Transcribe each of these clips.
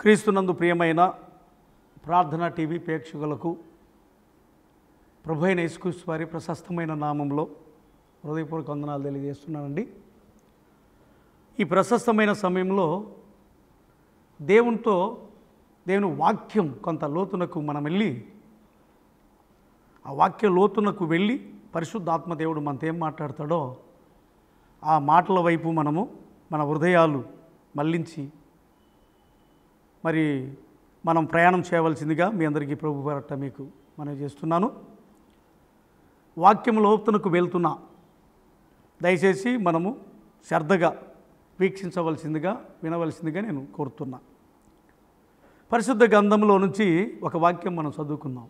క్రీస్తునందు ప్రియమైన ప్రార్థన టీవీ ప్రేక్షకులకు ప్రభు అయిన యేసుక్రీస్తు వారి ప్రశస్తమైన నామంలో హృదయపూర్వక వందనాలు తెలియజేస్తున్నానండి ఈ ప్రశస్తమైన సమయంలో దేవునితో దేవుని వాక్యం కొంత లోతునకు మనం వెళ్ళి ఆ వాక్య లోతునకు వెళ్ళి పరిశుద్ధాత్మ దేవుడు మనతో ఏం మాట్లాడతాడో ఆ మాటల వైపు మనము మన హృదయాలు మళ్ళించి మరి మనం ప్రయాణం చేయవలసిందిగా మీ అందరికీ ప్రభు పేరట మీకు మనం చేస్తున్నాను వాక్యం లోతునకు వెళ్తున్నా దయచేసి మనము శ్రద్ధగా వీక్షించవలసిందిగా వినవలసిందిగా నేను కోరుతున్నా పరిశుద్ధ గ్రంథంలో నుంచి ఒక వాక్యం మనం చదువుకుందాం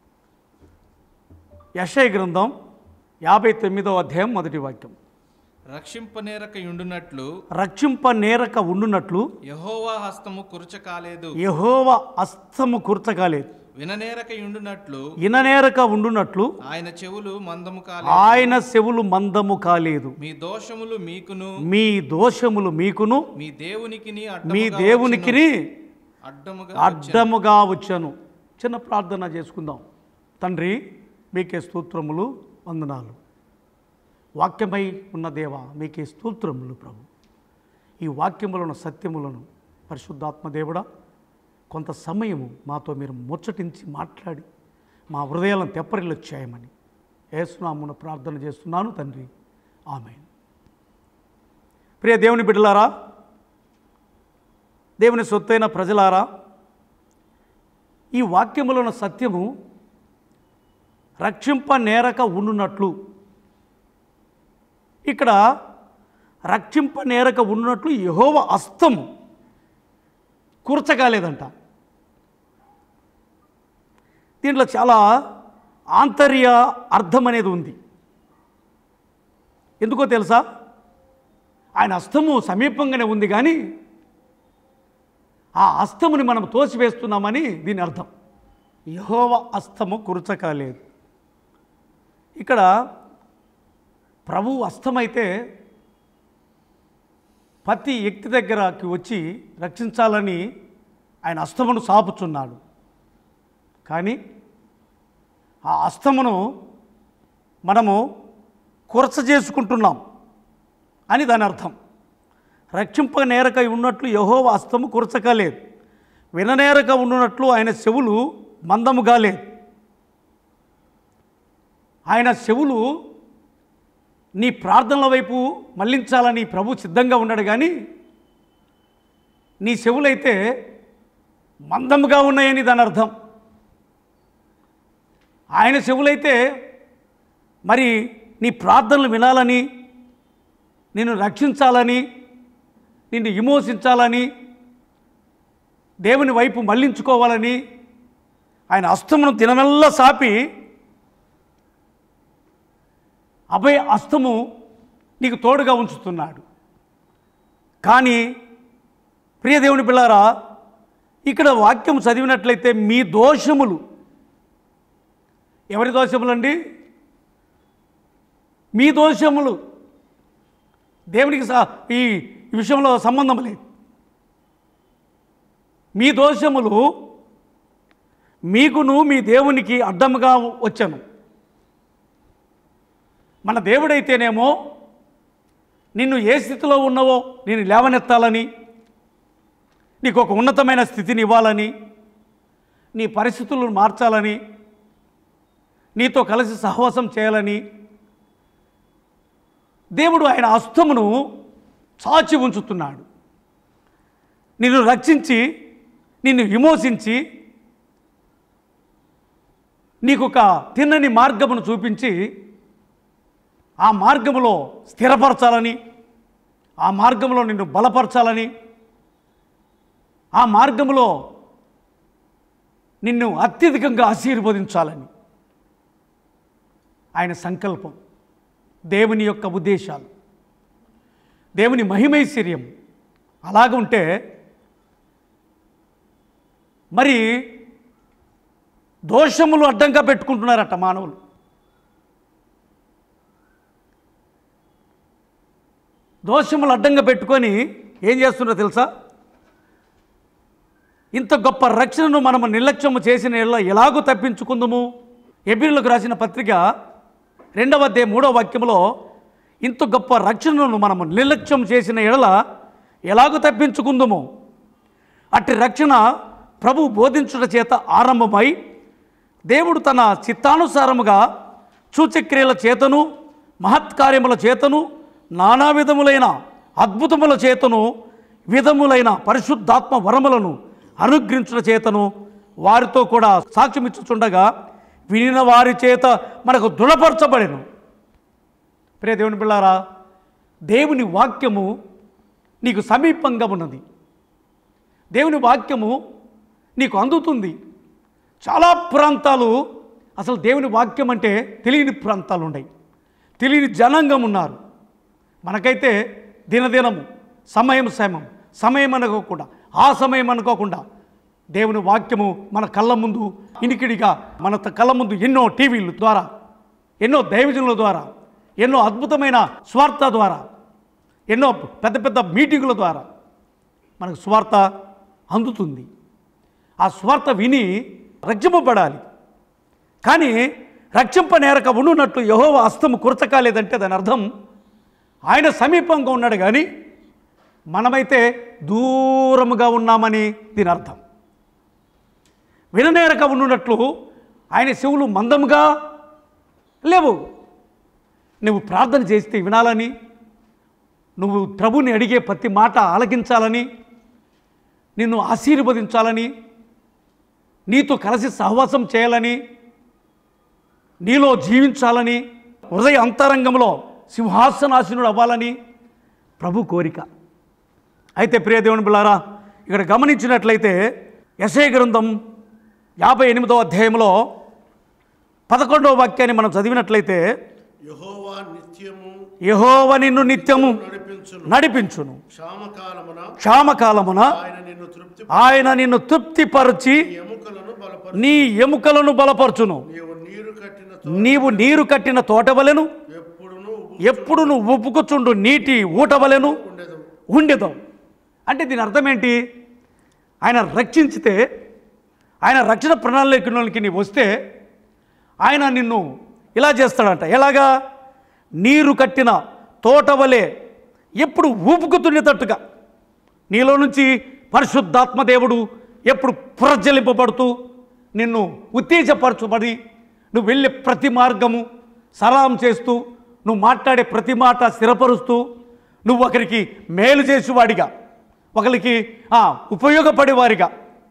యశయ గ్రంథం యాభై తొమ్మిదవ అధ్యాయం మొదటి వాక్యం రక్షింపనేరక యుండునట్లు రక్షింప నేరక ఉండునట్లు యహోవా హస్తము కురుచ కాలేదు యహోవ అస్తము కూర్చకాలేదు విననేరక యుండునట్లు ఇననేరక ఉండునట్లు ఆయన చెవులు మందము కాలేదు ఆయన చెవులు మందము కాలేదు మీ దోషములు మీకును మీ దోషములు మీకును మీ దేవునికి మీ దేవునికిని అడ్డముగా అడ్డముగా వచ్చాను చిన్న ప్రార్థన చేసుకుందాం తండ్రి మీకే స్తోత్రములు వందనాలు వాక్యమై ఉన్న దేవ మీకే స్తోత్రములు ప్రభు ఈ వాక్యములను సత్యములను పరిశుద్ధాత్మ దేవుడా కొంత సమయము మాతో మీరు ముచ్చటించి మాట్లాడి మా హృదయాలను తెప్పరిల్లు చేయమని ఏసునామున ప్రార్థన చేస్తున్నాను తండ్రి ఆమె ప్రియ దేవుని బిడ్డలారా దేవుని సొత్తైన ప్రజలారా ఈ వాక్యములో ఉన్న సత్యము రక్షింప నేరక ఉండునట్లు ఇక్కడ రక్షింప నేరక ఉన్నట్లు యహోవ అస్తము కూర్చకాలేదంట దీంట్లో చాలా ఆంతర్య అర్థం అనేది ఉంది ఎందుకో తెలుసా ఆయన అస్తము సమీపంగానే ఉంది కానీ ఆ అస్తముని మనం తోసివేస్తున్నామని దీని అర్థం యహోవ అస్తము కురచకాలేదు ఇక్కడ ప్రభు అస్తమైతే ప్రతి వ్యక్తి దగ్గరకి వచ్చి రక్షించాలని ఆయన అస్తమును సాపుచున్నాడు కానీ ఆ అస్తమును మనము కురచ చేసుకుంటున్నాం అని దాని అర్థం రక్షింప నేరక ఉన్నట్లు యహోవ అస్తము కురచకలేదు విననేరక ఉన్నట్లు ఆయన చెవులు మందముగా లేదు ఆయన చెవులు నీ ప్రార్థనల వైపు మళ్లించాలని ప్రభు సిద్ధంగా ఉన్నాడు కానీ నీ చెవులైతే మందముగా ఉన్నాయని దాని అర్థం ఆయన చెవులైతే మరి నీ ప్రార్థనలు వినాలని నిన్ను రక్షించాలని నిన్ను విమోచించాలని దేవుని వైపు మళ్లించుకోవాలని ఆయన అస్తమును దినమెల్లా సాపి అభయ అస్తము నీకు తోడుగా ఉంచుతున్నాడు కానీ ప్రియ దేవుని పిల్లారా ఇక్కడ వాక్యం చదివినట్లయితే మీ దోషములు ఎవరి దోషములండి మీ దోషములు దేవునికి సా ఈ ఈ విషయంలో సంబంధం లేదు మీ దోషములు మీకును మీ దేవునికి అడ్డముగా వచ్చాను మన దేవుడైతేనేమో నిన్ను ఏ స్థితిలో ఉన్నావో నేను లేవనెత్తాలని నీకు ఒక ఉన్నతమైన స్థితిని ఇవ్వాలని నీ పరిస్థితులను మార్చాలని నీతో కలిసి సహవాసం చేయాలని దేవుడు ఆయన అస్తమును చాచి ఉంచుతున్నాడు నిన్ను రక్షించి నిన్ను విమోచించి నీకు ఒక తిన్నని మార్గమును చూపించి ఆ మార్గములో స్థిరపరచాలని ఆ మార్గంలో నిన్ను బలపరచాలని ఆ మార్గములో నిన్ను అత్యధికంగా ఆశీర్వదించాలని ఆయన సంకల్పం దేవుని యొక్క ఉద్దేశాలు దేవుని మహిమైశ్వర్యం అలాగ ఉంటే మరి దోషములు అడ్డంగా పెట్టుకుంటున్నారట మానవులు దోషములు అడ్డంగా పెట్టుకొని ఏం చేస్తున్నారో తెలుసా ఇంత గొప్ప రక్షణను మనము నిర్లక్ష్యము చేసిన ఎడల ఎలాగూ తప్పించుకుందుము ఎబిరులకు రాసిన పత్రిక రెండవ అధ్యాయ మూడవ వాక్యంలో ఇంత గొప్ప రక్షణను మనము నిర్లక్ష్యం చేసిన ఎడల ఎలాగూ తప్పించుకుందుము అట్టి రక్షణ ప్రభు బోధించుట చేత ఆరంభమై దేవుడు తన చిత్తానుసారముగా సూచక్రియల చేతను మహత్కార్యముల చేతను నానా విధములైన అద్భుతముల చేతను విధములైన పరిశుద్ధాత్మ వరములను అనుగ్రహించుట చేతను వారితో కూడా సాక్ష్యమిచ్చుచుండగా వినిన వారి చేత మనకు దృఢపరచబడెను ప్రియ దేవుని పిల్లారా దేవుని వాక్యము నీకు సమీపంగా ఉన్నది దేవుని వాక్యము నీకు అందుతుంది చాలా ప్రాంతాలు అసలు దేవుని వాక్యం అంటే తెలియని ప్రాంతాలు ఉన్నాయి తెలియని జనాంగం ఉన్నారు మనకైతే దినదినము సమయం సమయం సమయం అనుకోకుండా ఆ సమయం అనుకోకుండా దేవుని వాక్యము మన కళ్ళ ముందు ఇనికిడిగా మన త- కళ్ళ ముందు ఎన్నో టీవీల ద్వారా ఎన్నో దైవజనుల ద్వారా ఎన్నో అద్భుతమైన స్వార్థ ద్వారా ఎన్నో పెద్ద పెద్ద మీటింగుల ద్వారా మనకు స్వార్థ అందుతుంది ఆ స్వార్థ విని రక్షింపబడాలి కానీ రక్షింప నేరక ఉండునట్లు యహోవ హస్తము కురచకాలేదంటే దాని అర్థం ఆయన సమీపంగా ఉన్నాడు కానీ మనమైతే దూరముగా ఉన్నామని దీని అర్థం విననేరక ఉండునట్లు ఆయన చెవులు మందముగా లేవు నువ్వు ప్రార్థన చేస్తే వినాలని నువ్వు ప్రభుని అడిగే ప్రతి మాట ఆలకించాలని నిన్ను ఆశీర్వదించాలని నీతో కలిసి సహవాసం చేయాలని నీలో జీవించాలని హృదయ అంతరంగంలో సింహాసనాసీనుడు అవ్వాలని ప్రభు కోరిక అయితే ప్రియ దేవుని బిళ్ళారా ఇక్కడ గమనించినట్లయితే యశయ గ్రంథం యాభై ఎనిమిదో అధ్యాయంలో పదకొండవ వాక్యాన్ని మనం చదివినట్లయితే యహోవా నిత్యము యహోవ నిన్ను నిత్యము నడిపించును నడిపించును క్షామకాలమున క్షామకాలమున ఆయన నిన్ను తృప్తి ఆయన నిన్ను తృప్తిపరచి ఎముకలను బలపరు నీ ఎముకలను బలపరచును నీవు నీరు కట్టిన నీవు నీరు కట్టిన తోటవలెను ఎప్పుడును ఎప్పుడు నువ్వు ఉప్పుకుచుండు నీటి ఊటవలెను ఉండదు ఉండేదాం అంటే దీని అర్థం ఏంటి ఆయన రక్షించితే ఆయన రక్షణ ప్రణాళికలోకి నీవు వస్తే ఆయన నిన్ను ఇలా చేస్తాడంట ఎలాగా నీరు కట్టిన తోట వలె ఎప్పుడు ఊపుకుతున్నట్టుగా నీలో నుంచి పరిశుద్ధాత్మ దేవుడు ఎప్పుడు పురజలింపబడుతూ నిన్ను ఉత్తేజపరచబడి నువ్వు వెళ్ళే ప్రతి మార్గము సలాం చేస్తూ నువ్వు మాట్లాడే ప్రతి మాట స్థిరపరుస్తూ నువ్వు ఒకరికి మేలు చేసేవాడిగా ఒకరికి ఆ, ఉపయోగపడేవారిగా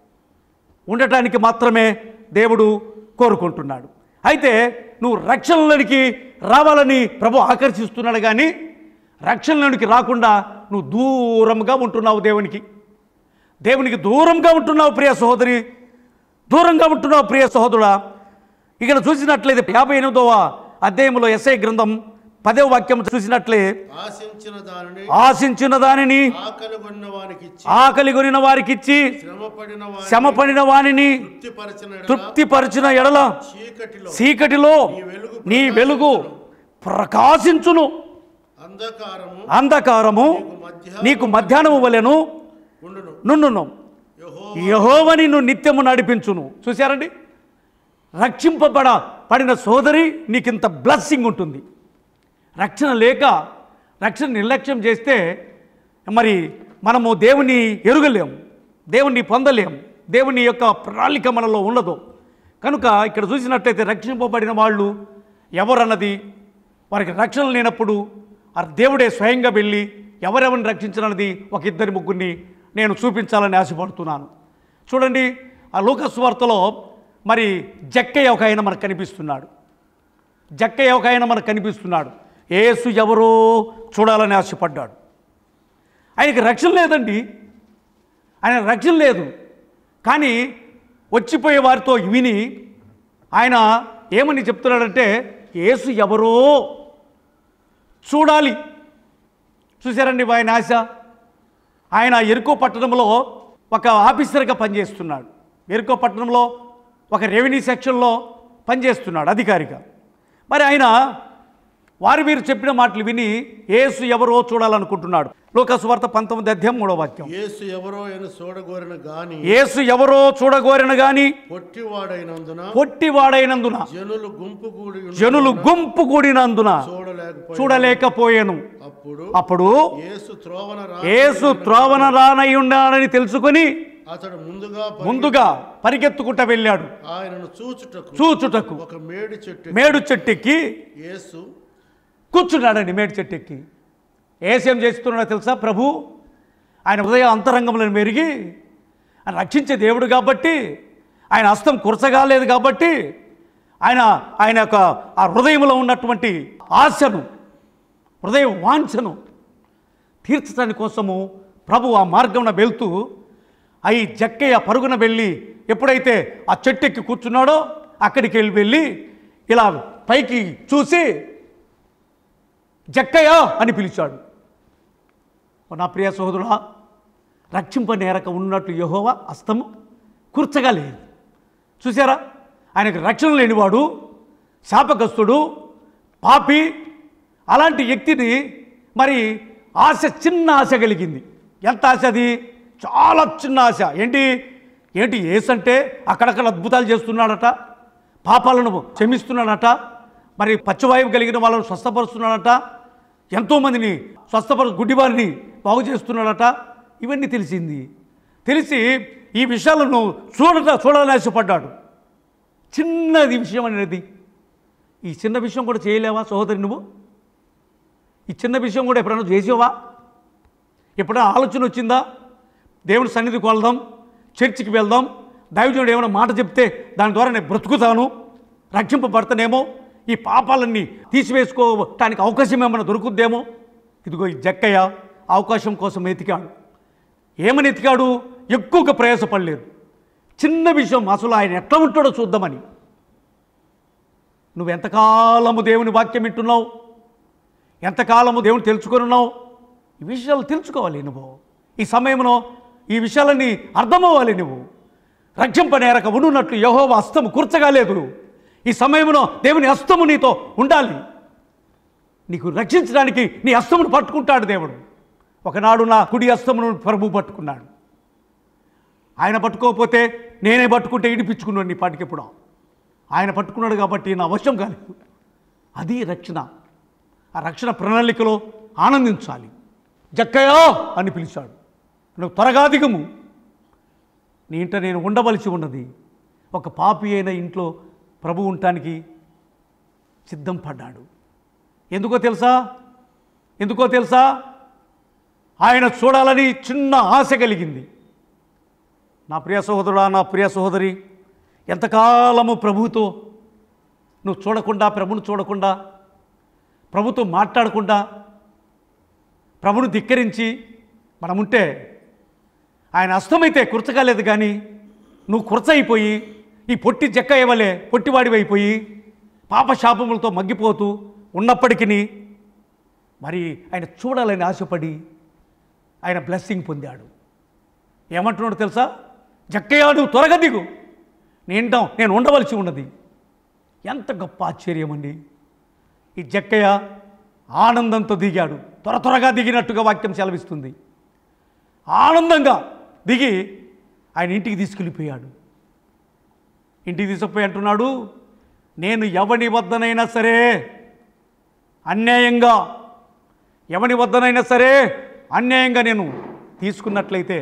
ఉండటానికి మాత్రమే దేవుడు కోరుకుంటున్నాడు అయితే నువ్వు రక్షణలోనికి రావాలని ప్రభు ఆకర్షిస్తున్నాడు కానీ రక్షణలోనికి రాకుండా నువ్వు దూరంగా ఉంటున్నావు దేవునికి దేవునికి దూరంగా ఉంటున్నావు ప్రియ సహోదరి దూరంగా ఉంటున్నావు ప్రియ సహోదరుడా ఇక్కడ చూసినట్లయితే యాభై ఎనిమిదవ అధ్యాయంలో ఎస్ఐ గ్రంథం పదవ వాక్యం చూసినట్లే ఆశించిన దానిని ఆశించిన దానిని ఆకలి కొన్న వానికి ఇచ్చి ఆకలి కొనిన వారికిచ్చి శ్రమపడిన వారి శ్రమపడిన వానిని తృప్తిపరచిన ఎడల తృప్తిపరిచిన ఎడల చీకటిలో చీకటిలో నీ వెలుగు నీ వెలుగు ప్రకాశించును అంధకారము అంధకారము నీకు మధ్య నీకు మధ్యాహ్నము వలెను ఉండును నుండును యహో యహోవ నిన్ను నిత్యము నడిపించును చూశారండి రక్షింపబడ పడిన సోదరి నీకింత బ్లెస్సింగ్ ఉంటుంది రక్షణ లేక రక్షణ నిర్లక్ష్యం చేస్తే మరి మనము దేవుని ఎరుగలేము దేవుణ్ణి పొందలేము దేవుని యొక్క ప్రణాళిక మనలో ఉండదు కనుక ఇక్కడ చూసినట్లయితే రక్షింపబడిన వాళ్ళు ఎవరన్నది వారికి రక్షణ లేనప్పుడు ఆ దేవుడే స్వయంగా వెళ్ళి ఎవరెవరిని రక్షించాలన్నది ఒక ఇద్దరి ముగ్గురిని నేను చూపించాలని ఆశపడుతున్నాను చూడండి ఆ లూకస్ వార్తలో మరి జక్కయ్య ఒక ఆయన మనకు కనిపిస్తున్నాడు జక్కయ్య ఒక ఆయన మనకు కనిపిస్తున్నాడు ఏసు ఎవరో చూడాలని ఆశపడ్డాడు ఆయనకి రక్షణ లేదండి ఆయన రక్షణ లేదు కానీ వచ్చిపోయే వారితో విని ఆయన ఏమని చెప్తున్నాడంటే యేసు ఎవరో చూడాలి చూశారండి ఆయన ఆశ ఆయన ఎరుకో పట్టణంలో ఒక ఆఫీసర్గా పనిచేస్తున్నాడు ఎరుకో పట్టణంలో ఒక రెవెన్యూ సెక్షన్లో పనిచేస్తున్నాడు అధికారిగా మరి ఆయన వారు వీరు చెప్పిన మాటలు విని యేసు ఎవరో చూడాలనుకుంటున్నాడు లోకసు వార్త పంతొమ్మిది అధ్యాయం మూడో వాక్యం యేసు ఎవరో ఆయన చూడగోరిన గాని యేసు ఎవరో చూడగోరిన గాని పొట్టివాడైనందున పొట్టివాడైనందున జనులు గుంపు కూడి ఉన్న జనులు గుంపు కూడినందున చూడలేకపోయి చూడలేకపోయాను అప్పుడు అప్పుడు యేసు త్రోవన రా యేసు త్రోవన రానై ఉన్నాడని తెలుసుకొని అతడు ముందుగా పరి- ముందుగా పరిగెత్తుకుంటూ వెళ్ళాడు ఆయనను చూచుటకు చూచుటకు ఒక మేడి చెట్టు మేడు చెట్టెక్కి యేసు కూర్చున్నాడండి మేడి చెట్టెక్కి ఏసేం చేస్తున్నాడో తెలుసా ప్రభు ఆయన హృదయ అంతరంగంలో మెరిగి ఆయన రక్షించే దేవుడు కాబట్టి ఆయన హస్తం కురచగాలేదు కాబట్టి ఆయన ఆయన యొక్క ఆ హృదయంలో ఉన్నటువంటి ఆశను హృదయ వాంఛను తీర్చడానికి కోసము ప్రభు ఆ మార్గంలో వెళ్తూ అయి జక్కయ్య పరుగున వెళ్ళి ఎప్పుడైతే ఆ చెట్టెక్కి కూర్చున్నాడో అక్కడికి వెళ్ళి వెళ్ళి ఇలా పైకి చూసి జక్కయ్య అని పిలిచాడు ఓ నా ప్రియ సోదరుడా రక్షింప నేరక ఉన్నట్టు యహోవా అస్తము కూర్చగా లేదు చూసారా ఆయనకు రక్షణ లేనివాడు శాపగ్రస్తుడు పాపి అలాంటి వ్యక్తిని మరి ఆశ చిన్న ఆశ కలిగింది ఎంత ఆశ అది చాలా చిన్న ఆశ ఏంటి ఏంటి ఏసంటే అక్కడక్కడ అద్భుతాలు చేస్తున్నాడట పాపాలను క్షమిస్తున్నాడట మరి పచ్చవాయువు కలిగిన వాళ్ళను స్వస్థపరుస్తున్నాడట ఎంతోమందిని స్వస్థపరు గుడ్డివారిని బాగు చేస్తున్నాడట ఇవన్నీ తెలిసింది తెలిసి ఈ విషయాలను చూడట చూడాలని ఆశపడ్డాడు చిన్నది విషయం అనేది ఈ చిన్న విషయం కూడా చేయలేవా సహోదరి నువ్వు ఈ చిన్న విషయం కూడా ఎప్పుడైనా చేసావా ఎప్పుడైనా ఆలోచన వచ్చిందా దేవుని సన్నిధికి వెళ్దాం చర్చికి వెళ్దాం దైవజనుడు ఏమైనా మాట చెప్తే దాని ద్వారా నేను బ్రతుకుతాను రక్షింపబడతానేమో ఈ పాపాలన్నీ తీసివేసుకోవటానికి అవకాశం ఏమైనా దొరుకుద్దేమో ఇదిగో ఈ జక్కయ్య అవకాశం కోసం ఎతికాడు ఏమని ఎతికాడు ఎక్కువగా ప్రయాసపడలేదు చిన్న విషయం అసలు ఆయన ఎట్లా ఉంటాడో చూద్దామని నువ్వు ఎంతకాలము దేవుని వాక్యం వింటున్నావు ఎంతకాలము దేవుని తెలుసుకొని ఉన్నావు ఈ విషయాలు తెలుసుకోవాలి నువ్వు ఈ సమయంలో ఈ విషయాలన్నీ అర్థమవ్వాలి నువ్వు రక్షింప నేరక ఉండున్నట్లు యహోవ హస్తము కూర్చగా లేదు ఈ సమయంలో దేవుని హస్తము నీతో ఉండాలి నీకు రక్షించడానికి నీ హస్తమును పట్టుకుంటాడు దేవుడు ఒకనాడు నా కుడి హస్తమును ప్రభు పట్టుకున్నాడు ఆయన పట్టుకోకపోతే నేనే పట్టుకుంటే ఇడిపించుకున్నాను నీ పాటికి ఎప్పుడో ఆయన పట్టుకున్నాడు కాబట్టి నా వశం కాలేదు అది రక్షణ ఆ రక్షణ ప్రణాళికలో ఆనందించాలి జక్కయ్యో అని పిలిచాడు నువ్వు త్వరగా దిగము నీ ఇంట నేను ఉండవలసి ఉన్నది ఒక పాపి అయిన ఇంట్లో ప్రభు ఉండటానికి సిద్ధం పడ్డాడు ఎందుకో తెలుసా ఎందుకో తెలుసా ఆయన చూడాలని చిన్న ఆశ కలిగింది నా ప్రియ సహోదరుడా నా ప్రియ సహోదరి ఎంతకాలము ప్రభుతో నువ్వు చూడకుండా ప్రభుని చూడకుండా ప్రభుతో మాట్లాడకుండా ప్రభును ధిక్కరించి మనముంటే ఆయన అస్తమైతే కుర్చకాలేదు కానీ నువ్వు కుర్చయిపోయి ఈ పొట్టి చెక్క ఇవ్వలే పొట్టివాడివైపోయి పాపశాపములతో మగ్గిపోతూ ఉన్నప్పటికీ మరి ఆయన చూడాలని ఆశపడి ఆయన బ్లెస్సింగ్ పొందాడు ఏమంటున్నాడు తెలుసా జక్కయ్య నువ్వు త్వరగా దిగు నేంటాం నేను ఉండవలసి ఉన్నది ఎంత గొప్ప ఆశ్చర్యం అండి ఈ జక్కయ్య ఆనందంతో దిగాడు త్వర త్వరగా దిగినట్టుగా వాక్యం సెలవిస్తుంది ఆనందంగా దిగి ఆయన ఇంటికి తీసుకెళ్ళిపోయాడు ఇంటికి తీసుకుపోయి అంటున్నాడు నేను ఎవని వద్దనైనా సరే అన్యాయంగా ఎవని వద్దనైనా సరే అన్యాయంగా నేను తీసుకున్నట్లయితే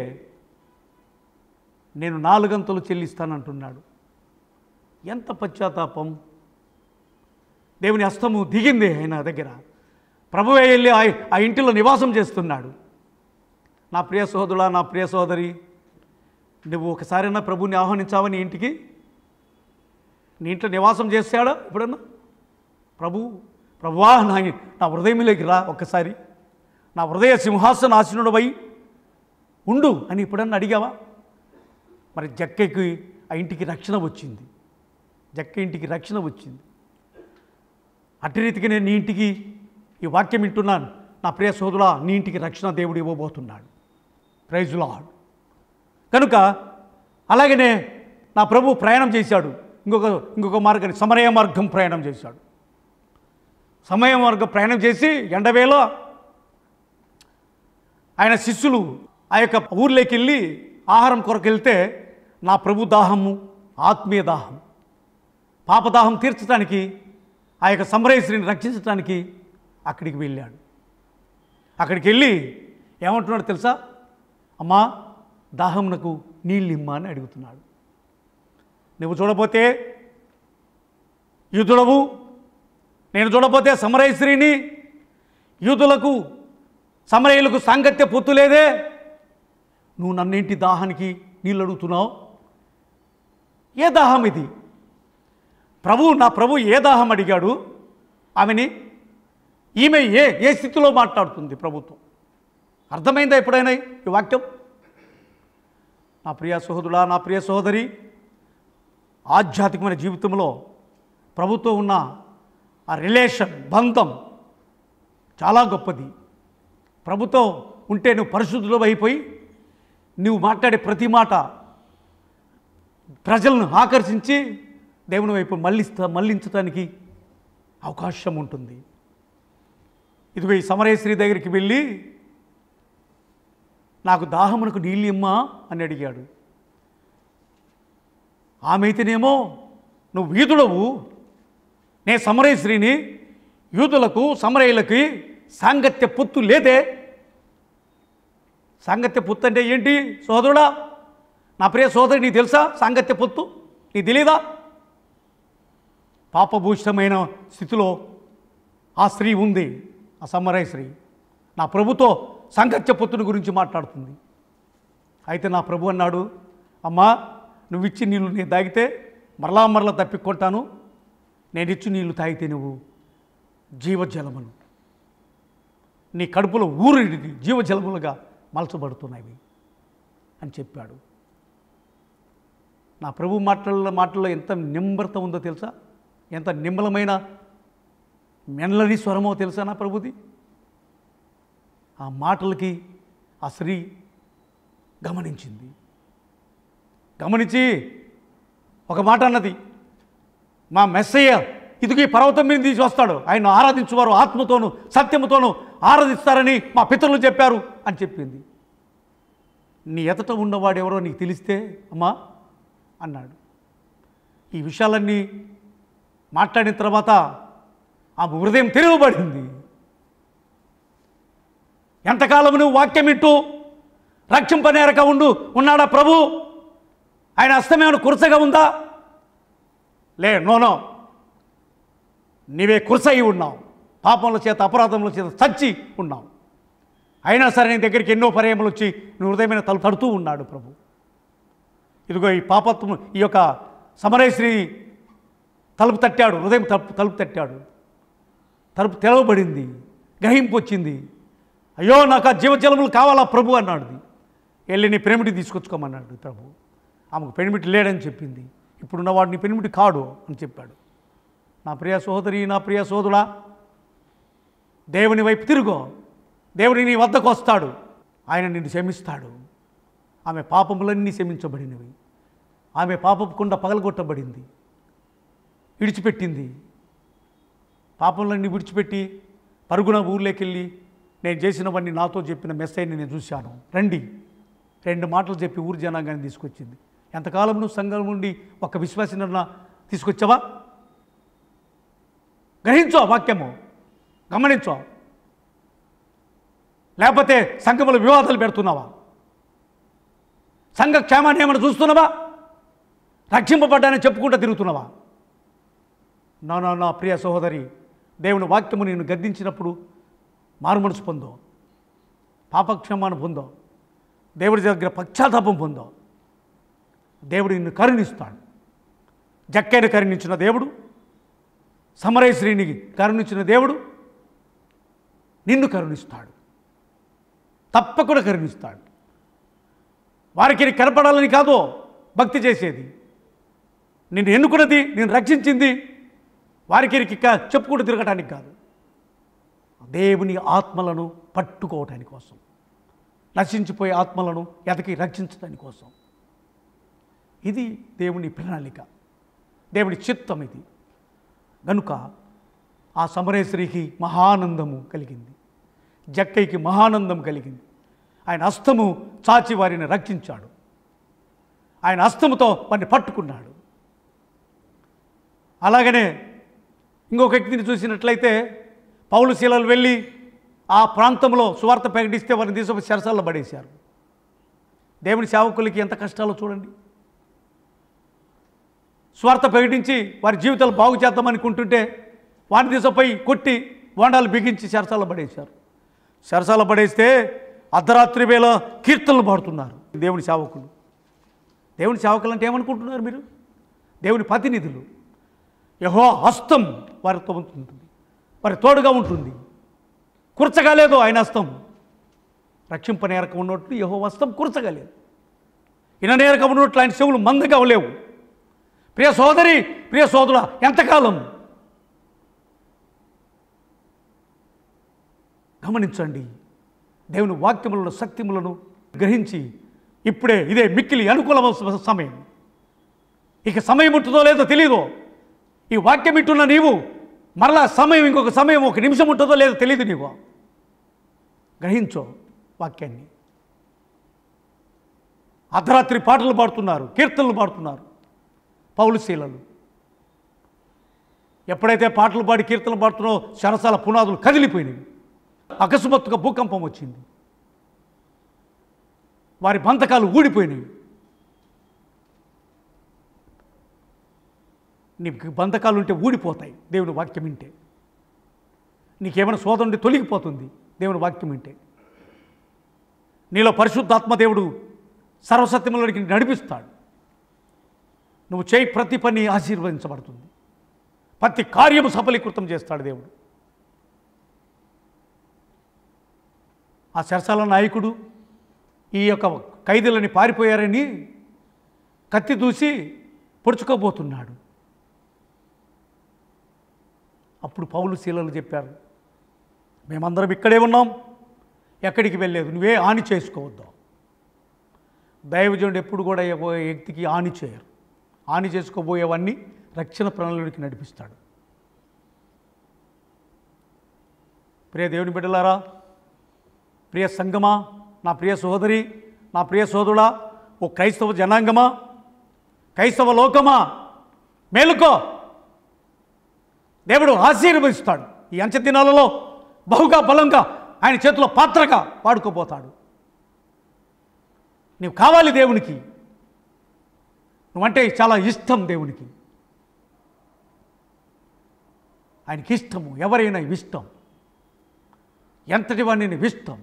నేను నాలుగంతలు చెల్లిస్తానంటున్నాడు ఎంత పశ్చాత్తాపం దేవుని హస్తము దిగింది ఆయన దగ్గర ప్రభువే వెళ్ళి ఆ ఆ ఇంటిలో నివాసం చేస్తున్నాడు నా ప్రియ సహోదరుడా నా ప్రియ సోదరి నువ్వు ఒకసారైనా ప్రభుని ఆహ్వానించావా నీ ఇంటికి నీ ఇంట్లో నివాసం చేశాడా ఎప్పుడన్నా ప్రభు ప్రభువా నా నా హృదయంలోకి రా ఒక్కసారి నా హృదయ సింహాసన ఆసనుడవై ఉండు అని ఎప్పుడన్నా అడిగావా మరి జక్కకి ఆ ఇంటికి రక్షణ వచ్చింది జక్క ఇంటికి రక్షణ వచ్చింది అట్టి రీతికి నేను నీ ఇంటికి ఈ వాక్యం వింటున్నాను నా ప్రియ సోదరుడా నీ ఇంటికి రక్షణ దేవుడు ఇవ్వబోతున్నాడు ప్రైజులాడ్ కనుక అలాగనే నా ప్రభు ప్రయాణం చేశాడు ఇంకొక ఇంకొక మార్గం సమరయ మార్గం ప్రయాణం చేశాడు సమయం వరకు ప్రయాణం చేసి ఎండవేళ ఆయన శిష్యులు ఆ యొక్క ఊర్లోకి వెళ్ళి ఆహారం కొరకు వెళ్తే నా ప్రభు దాహము ఆత్మీయ దాహం పాపదాహం తీర్చడానికి ఆ యొక్క సమరేశ్వరిని రక్షించడానికి అక్కడికి వెళ్ళాడు అక్కడికి వెళ్ళి ఏమంటున్నాడు తెలుసా అమ్మా దాహంనకు నీళ్ళు ఇమ్మా అని అడుగుతున్నాడు నువ్వు చూడపోతే యూదుడవు నేను చూడపోతే సమరేశ్వరిని యూదులకు సమరయులకు సాంగత్య పొత్తు లేదే నువ్వు నన్నేంటి దాహానికి నీళ్ళు అడుగుతున్నావు ఏ దాహం ఇది ప్రభు నా ప్రభు ఏ దాహం అడిగాడు ఆమెని ఈమె ఏ ఏ స్థితిలో మాట్లాడుతుంది ప్రభుత్వం అర్థమైందా ఎప్పుడైనా ఈ వాక్యం నా ప్రియ సహోదరుడా నా ప్రియ సహోదరి ఆధ్యాత్మికమైన జీవితంలో ప్రభుత్వం ఉన్న ఆ రిలేషన్ బంధం చాలా గొప్పది ప్రభుత్వం ఉంటే నువ్వు పరిశుద్ధులు అయిపోయి నువ్వు మాట్లాడే ప్రతి మాట ప్రజలను ఆకర్షించి దేవుని వైపు మళ్ళిస్తా మళ్ళించడానికి అవకాశం ఉంటుంది ఇదిగో ఈ సమరేశ్వరి దగ్గరికి వెళ్ళి నాకు దాహమునకు నీళ్ళు ఇమ్మా అని అడిగాడు ఆమె అయితేనేమో నువ్వు వీధుడవు నే సమరేశ్వరిని యూదులకు సమరయులకి సాంగత్య పొత్తు లేదే సాంగత్య పొత్తు అంటే ఏంటి సోదరుడా నా ప్రియ సోదరి నీకు తెలుసా సాంగత్య పొత్తు నీకు తెలీదా పాపభూషితమైన స్థితిలో ఆ స్త్రీ ఉంది ఆ సమ్మరాయ స్త్రీ నా ప్రభుతో సాంగత్య పొత్తుని గురించి మాట్లాడుతుంది అయితే నా ప్రభు అన్నాడు అమ్మా నువ్వు ఇచ్చి నీళ్ళు నేను తాగితే మరలా మరలా తప్పికొంటాను నేను ఇచ్చి నీళ్లు తాగితే నువ్వు జీవజలములు నీ కడుపులో ఊరి జీవజలములుగా మలచబడుతున్నవి అని చెప్పాడు నా ప్రభు మాటల మాటల్లో ఎంత నిమ్రత ఉందో తెలుసా ఎంత నిమ్మలమైన మెనలని స్వరమో తెలుసా నా ప్రభుది ఆ మాటలకి ఆ స్త్రీ గమనించింది గమనించి ఒక మాట అన్నది మా మెస్సయ్య ఇదిగో ఈ పర్వతం మీద తీసి వస్తాడు ఆయన ఆరాధించువారు ఆత్మతోనూ సత్యముతోనూ ఆరాధిస్తారని మా పితరులు చెప్పారు అని చెప్పింది నీ ఎతట ఉన్నవాడు ఎవరో నీకు తెలిస్తే అమ్మా అన్నాడు ఈ విషయాలన్నీ మాట్లాడిన తర్వాత ఆ హృదయం తిరగబడింది ఎంతకాలం నువ్వు వాక్యం వింటూ రక్షింపనేరక ఉండు ఉన్నాడా ప్రభు ఆయన అస్తమేమైనా కురసగా ఉందా లే నోనో నీవే కురసయి ఉన్నావు పాపముల చేత అపరాధముల చేత చచ్చి ఉన్నావు అయినా సరే నీ దగ్గరికి ఎన్నో పర్యాయములు వచ్చి నీ హృదయమైన తలు తడుతూ ఉన్నాడు ప్రభు ఇదిగో ఈ పాపత్వం ఈ యొక్క సమరేశ్రీ తలుపు తట్టాడు హృదయం తలుపు తలుపు తట్టాడు తలుపు తెరవబడింది గ్రహింపు వచ్చింది అయ్యో నాకు ఆ జీవజలములు కావాలా ప్రభు అన్నాడు వెళ్ళి నీ పెనిమిటి తీసుకొచ్చుకోమన్నాడు ప్రభు ఆమెకు పెనిమిటి లేడని చెప్పింది ఇప్పుడున్నవాడు నీ పెనిమిటి కాడు అని చెప్పాడు నా ప్రియ సోదరి నా ప్రియ సోదరుడా దేవుని వైపు తిరుగో దేవుని నీ వద్దకు వస్తాడు ఆయన నిన్ను క్షమిస్తాడు ఆమె పాపములన్నీ క్షమించబడినవి ఆమె పాపపు కుండ పగలగొట్టబడింది విడిచిపెట్టింది పాపములన్నీ విడిచిపెట్టి పరుగున ఊర్లోకి వెళ్ళి నేను చేసినవన్నీ నాతో చెప్పిన మెస్సైని నేను చూశాను రండి రెండు మాటలు చెప్పి ఊరి జనాంగాన్ని తీసుకొచ్చింది ఎంతకాలం నువ్వు సంఘం నుండి ఒక విశ్వాసన తీసుకొచ్చావా గ్రహించో వాక్యము గమనించో లేకపోతే సంఘములు వివాదాలు పెడుతున్నావా సంఘ క్షేమాన్ని ఏమైనా చూస్తున్నావా రక్షింపబడ్డానని చెప్పుకుంటూ తిరుగుతున్నావా నా నా నా ప్రియ సహోదరి దేవుని వాక్యము నేను గద్దించినప్పుడు మారుమనసు పొందో పాపక్షమాన్ని పొందో దేవుడి దగ్గర పశ్చాత్తాపం పొందో దేవుడు నిన్ను కరుణిస్తాడు జక్కైన కరుణించిన దేవుడు సమరేశ్రీని కరుణించిన దేవుడు నిన్ను కరుణిస్తాడు తప్పకుండా కరుణిస్తాడు వారికి నీ కనపడాలని కాదు భక్తి చేసేది నిన్ను ఎన్నుకున్నది నేను రక్షించింది వారికి నీకు ఇక చెప్పుకుంటూ తిరగటానికి కాదు దేవుని ఆత్మలను పట్టుకోవటానికి కోసం నశించిపోయే ఆత్మలను ఎతకి రక్షించడానికి కోసం ఇది దేవుని ప్రణాళిక దేవుని చిత్తం ఇది గనుక ఆ సమరేశ్వరికి మహానందము కలిగింది జక్కైకి మహానందం కలిగింది ఆయన హస్తము చాచి వారిని రక్షించాడు ఆయన హస్తముతో వారిని పట్టుకున్నాడు అలాగనే ఇంకొక వ్యక్తిని చూసినట్లయితే పౌలు శీలలు వెళ్ళి ఆ ప్రాంతంలో సువార్త ప్రకటిస్తే వారిని తీసుకుని చెరసాల్లో పడేశారు దేవుని సేవకులకి ఎంత కష్టాలో చూడండి స్వార్థ ప్రకటించి వారి జీవితాలు బాగు చేద్దామనుకుంటుంటే వారిని తీసుకుపోయి కొట్టి బోండాలు బిగించి చెరసాల పడేశారు చెరసాల పడేస్తే అర్ధరాత్రి వేళ కీర్తనలు పాడుతున్నారు దేవుని సేవకులు దేవుని సేవకులు అంటే ఏమనుకుంటున్నారు మీరు దేవుని ప్రతినిధులు యహో హస్తం వారితో ఉంటుంది వారి తోడుగా ఉంటుంది కూర్చగాలేదు ఆయన హస్తం రక్షింపనేరక ఉన్నట్లు యహో హస్తం కూర్చగలేదు ఇననేరక ఉన్నట్లు ఆయన చెవులు మందగా లేవు ప్రియ సోదరి ప్రియ సోదరుల ఎంతకాలం గమనించండి దేవుని వాక్యములను శక్తిములను గ్రహించి ఇప్పుడే ఇదే మిక్కిలి అనుకూల సమయం ఇక సమయం ఉంటుందో లేదో తెలియదో ఈ వాక్యం ఇట్టున్న నీవు మరలా సమయం ఇంకొక సమయం ఒక నిమిషం ఉంటుందో లేదో తెలియదు నీవు గ్రహించో వాక్యాన్ని అర్ధరాత్రి పాటలు పాడుతున్నారు కీర్తనలు పాడుతున్నారు పౌలు శీలలు ఎప్పుడైతే పాటలు పాడి కీర్తనలు పాడుతున్నారో శరసాల పునాదులు కదిలిపోయినవి అకస్మాత్తుగా భూకంపం వచ్చింది వారి బంధకాలు ఊడిపోయినాయి నీకు బంధకాలు ఉంటే ఊడిపోతాయి దేవుని వాక్యం వింటే నీకేమైనా శోధన ఉంటే తొలగిపోతుంది దేవుని వాక్యం వింటే నీలో పరిశుద్ధాత్మ దేవుడు సర్వసత్యములకి నడిపిస్తాడు నువ్వు చేయి ప్రతి పని ఆశీర్వదించబడుతుంది ప్రతి కార్యము సఫలీకృతం చేస్తాడు దేవుడు ఆ చెరసాల నాయకుడు ఈ యొక్క ఖైదీలని పారిపోయారని కత్తి దూసి పొడుచుకోబోతున్నాడు అప్పుడు పౌలు శీలలు చెప్పారు మేమందరం ఇక్కడే ఉన్నాం ఎక్కడికి వెళ్ళలేదు నువ్వే హాని చేసుకోవద్దు దైవజనుడు ఎప్పుడు కూడా ఏ వ్యక్తికి హాని చేయరు హాని చేసుకోబోయేవన్నీ రక్షణ ప్రణాళికకి నడిపిస్తాడు ప్రియ దేవుని బిడ్డలారా ప్రియ సంగమా నా ప్రియ సోదరి నా ప్రియ సోదరుడా ఓ క్రైస్తవ జనాంగమా క్రైస్తవ లోకమా మేలుకో దేవుడు ఆశీర్వదిస్తాడు ఈ అంచె దినాలలో బహుగా బలంగా ఆయన చేతిలో పాత్రగా వాడుకోబోతాడు నీవు కావాలి దేవునికి నువ్వంటే చాలా ఇష్టం దేవునికి ఆయనకి ఇష్టము ఎవరైనా ఇష్టం ఎంతటి వాడిని ఇష్టం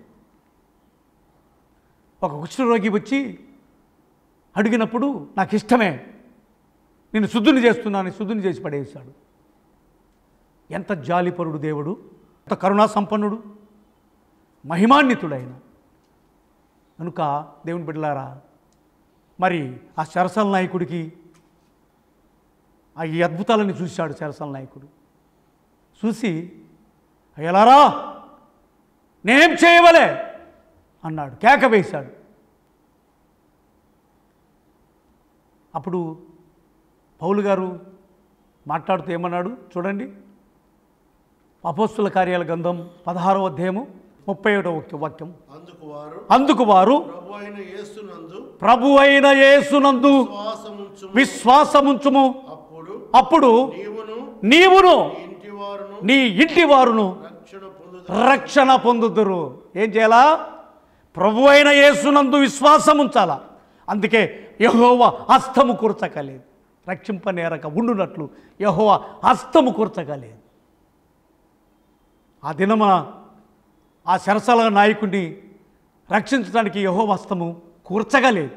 ఒక కుష్ఠరోగి వచ్చి అడిగినప్పుడు నాకు ఇష్టమే నేను శుద్ధుని చేస్తున్నాను శుద్ధుని చేసి పడేశాడు ఎంత జాలిపరుడు దేవుడు ఎంత కరుణా సంపన్నుడు మహిమాన్వితుడైన కనుక దేవుని బిడ్డలారా మరి ఆ శరసల నాయకుడికి ఆ ఈ అద్భుతాలని చూశాడు శరసల నాయకుడు చూసి ఎలారా నేనేం చేయవలే అన్నాడు కేక వేశాడు అప్పుడు పౌలు గారు మాట్లాడుతూ ఏమన్నాడు చూడండి అపోస్తుల కార్యాల గంధం పదహారవ అధ్యాయము ముప్పై ఏడవ వాక్యం అందుకు వారు అందుకు వారు ప్రభు అయిన యేసునందు ప్రభు అయిన యేసునందు శ్వాసముంచు విశ్వాసముంచుము అప్పుడు అప్పుడు నీవును నీవును నీ ఇంటి వారును నీ ఇంటి వారును రక్షణ పొందు రక్షణ పొందుదురు ఏం చేయాలా ప్రభు అయిన యేసునందు విశ్వాసం ఉంచాలా అందుకే యహోవ హస్తము కూర్చకలేదు రక్షింపనేరక ఉండునట్లు యహోవ హస్తము కూర్చకలేదు ఆ దినమున ఆ శరసల నాయకుడిని రక్షించడానికి యహోవ హస్తము కూర్చగలేదు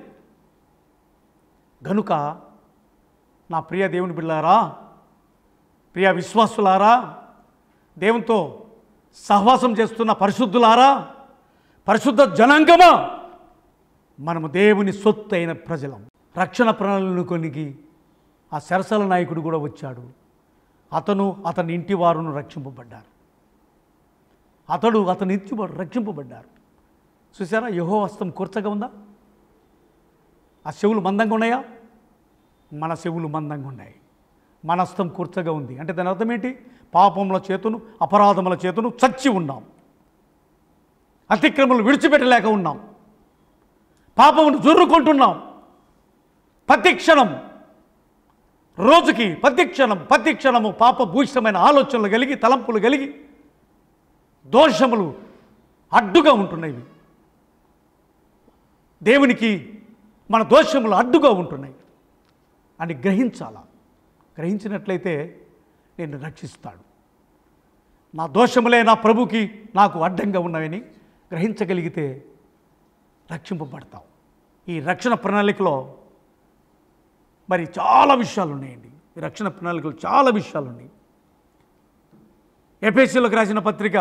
గనుక నా ప్రియ దేవుని బిళ్ళారా ప్రియ విశ్వాసులారా దేవునితో సహవాసం చేస్తున్న పరిశుద్ధులారా పరిశుద్ధ జనాంగమా మనము దేవుని సొత్తు అయిన ప్రజలం రక్షణ ప్రణాళికను కొనికి ఆ శరసల నాయకుడు కూడా వచ్చాడు అతను అతని ఇంటి వారును రక్షింపబడ్డారు అతడు అతని ఇంటి వారు రక్షింపబడ్డారు చూసారా యహో హస్తం కూర్చగా ఉందా ఆ చెవులు మందంగా ఉన్నాయా మన చెవులు మందంగా ఉన్నాయి మనస్థం కూర్చగా ఉంది అంటే దాని అర్థం ఏంటి పాపముల చేతును అపరాధముల చేతును చచ్చి ఉన్నాం అతిక్రమలు విడిచిపెట్టలేక ఉన్నాం పాపమును జుర్రుకుంటున్నాం ప్రతి క్షణం రోజుకి ప్రతి క్షణం ప్రతి క్షణము పాపభూషితమైన ఆలోచనలు కలిగి తలంపులు కలిగి దోషములు అడ్డుగా ఉంటున్నవి దేవునికి మన దోషములు అడ్డుగా ఉంటున్నాయి అని గ్రహించాలా గ్రహించినట్లయితే నేను రక్షిస్తాడు నా దోషములే నా ప్రభుకి నాకు అడ్డంగా ఉన్నవని గ్రహించగలిగితే రక్షింపబడతాం ఈ రక్షణ ప్రణాళికలో మరి చాలా విషయాలు ఉన్నాయండి ఈ రక్షణ ప్రణాళికలో చాలా విషయాలు ఉన్నాయి ఎపిఎస్సీలకు రాసిన పత్రిక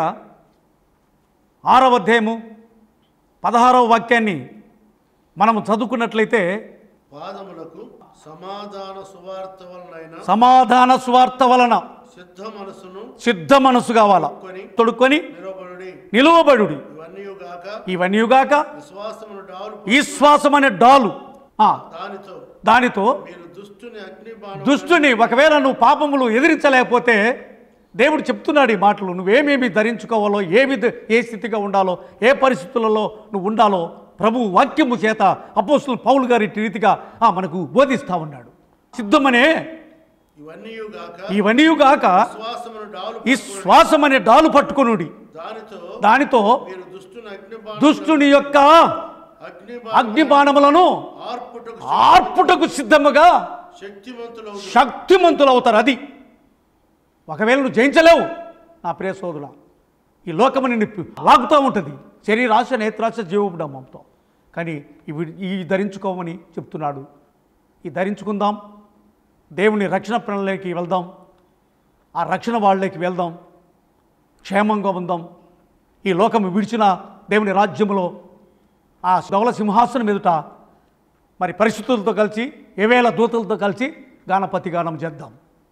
ఆరవ అధ్యాయము పదహారవ వాక్యాన్ని మనము చదువుకున్నట్లయితే పాదములకు సమాధాన సువార్త వలనైన సమాధాన స్వార్థ వలన సిద్ధ మనసును సిద్ధ మనసు కావాలా కొని తొడుక్కొని నిలబడి నిలువబడుడి ఇవన్నీ గాక ఇవన్నీగాక విశ్వాసమును డాలు ఈ శ్వాసం అనే డాలు ఆ, దానితో దానితో మీరు దుష్టుని అగ్ని బాణం దుష్టుని ఒకవేళ నువ్వు పాపములు ఎదిరించలేకపోతే దేవుడు చెప్తున్నాడు ఈ మాటలు నువ్వేమేమి ధరించుకోవాలో ఏమి ద- ఏ స్థితిగా ఉండాలో ఏ పరిస్థితులలో నువ్వు ఉండాలో ప్రభు వాక్యము చేత అపోస్తులు పౌలు గారి రీతిగా ఆ, మనకు బోధిస్తా ఉన్నాడు సిద్ధమనే ఇవన్నీ గాక ఇవన్నీగాక విశ్వాసమును డాలు ఈ శ్వాసం అనే డాలు పట్టుకొనుడి దానితో దానితో మీరు దుష్టుని అగ్ని బాణం దుష్టుని యొక్క అగ్ని అగ్ని బాణములను ఆర్పుటకు ఆర్పుటకు సిద్ధముగా శక్తిమంతులు శక్తిమంతులు అవుతారు అది ఒకవేళ నువ్వు జయించలేవు నా ప్రియ సోదరుడా ఈ లోకము నిన్ను పి- లాగుతూ ఉంటుంది శరీరాశ నేత్రాశ జీవబుడమ్మంతో కానీ ఇవి ఈ ధరించుకోమని చెప్తున్నాడు ఈ ధరించుకుందాం దేవుని రక్షణ ప్రణాళికి వెళ్దాం ఆ రక్షణ వాళ్ళకి వెళ్దాం క్షేమంగా ఉందాం ఈ లోకము విడిచిన దేవుని రాజ్యములో ఆ ధవల సింహాసనం ఎదుట మరి పరిశుద్ధులతో కలిసి ఏవేళ దూతలతో కలిసి గానపతి గానం చేద్దాం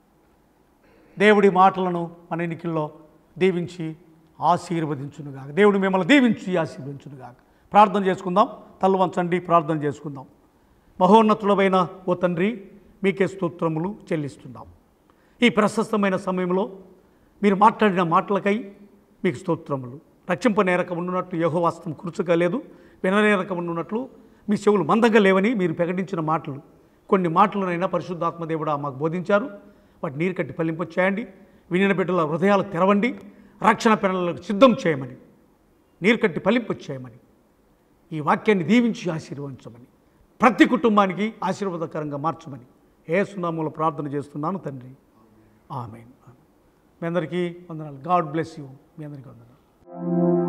దేవుడి మాటలను మన ఎన్నికల్లో దీవించి ఆశీర్వదించునుగాక దేవుడు మిమ్మల్ని దీవించి ఆశీర్వదించునుగాక ప్రార్థన చేసుకుందాం తల్లు వంచండి ప్రార్థన చేసుకుందాం మహోన్నతుడమైన ఓ తండ్రి మీకే స్తోత్రములు చెల్లిస్తున్నాం ఈ ప్రశస్తమైన సమయంలో మీరు మాట్లాడిన మాటలకై మీకు స్తోత్రములు రక్షింపనేరక ఉండున్నట్లు యహోవాస్తం కూర్చోగలేదు విననేరక ఉండున్నట్లు మీ చెవులు మందంగా లేవని మీరు ప్రకటించిన మాటలు కొన్ని మాటలనైనా పరిశుద్ధాత్మ దేవుడా మాకు బోధించారు వాటి నీరు కట్టి ఫలింపచేయండి వినిన బిడ్డల హృదయాలు తెరవండి రక్షణ పిల్లలకు సిద్ధం చేయమని నీరు కట్టి ఫలింపచేయమని ఈ వాక్యాన్ని దీవించి ఆశీర్వదించమని ప్రతి కుటుంబానికి ఆశీర్వాదకరంగా మార్చమని ఏ సునామూల ప్రార్థన చేస్తున్నాను తండ్రి ఆమె మీ అందరికీ వందనాలు గాడ్ బ్లెస్ యూ మీ అందరికీ వందనాలు